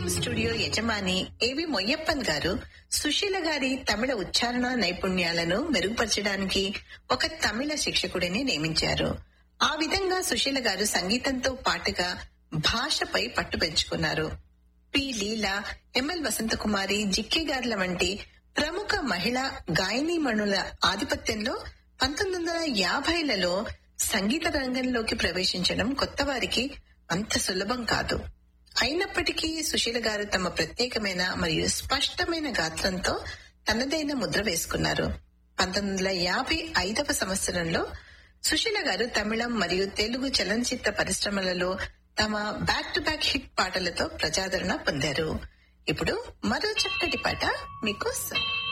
FM studio యజమాని ఏవి మొయ్యప్పన్ గారు సుశీల గారి తమిళ ఉచ్చారణ నైపుణ్యాలను మెరుగుపరచడానికి ఒక తమిళ శిక్షకుడిని నియమించారు ఆ విధంగా సుశీల గారు సంగీతంతో పాటుగా భాషపై పట్టు పెంచుకున్నారు పి లీలా ఎంఎల్ వసంతకుమారి జిక్కి గార్ల వంటి ప్రముఖ మహిళా గాయనీమణుల ఆధిపత్యంలో పంతొమ్మిది వందల యాభైలలో సంగీత రంగంలోకి ప్రవేశించడం కొత్త వారికి అంత సులభం కాదు అయినప్పటికీ సుశీల గారు తమ ప్రత్యేకమైన మరియు స్పష్టమైన గాత్రంతో తనదైన ముద్ర వేసుకున్నారు పంతొమ్మిది వందల యాభై ఐదవ సంవత్సరంలో సుశీల గారు తమిళం మరియు తెలుగు చలనచిత్ర పరిశ్రమలలో తమ బ్యాక్ టు బ్యాక్ హిట్ పాటలతో ప్రజాదరణ పొందారు ఇప్పుడు మరో చక్కటి పాట మీకోసం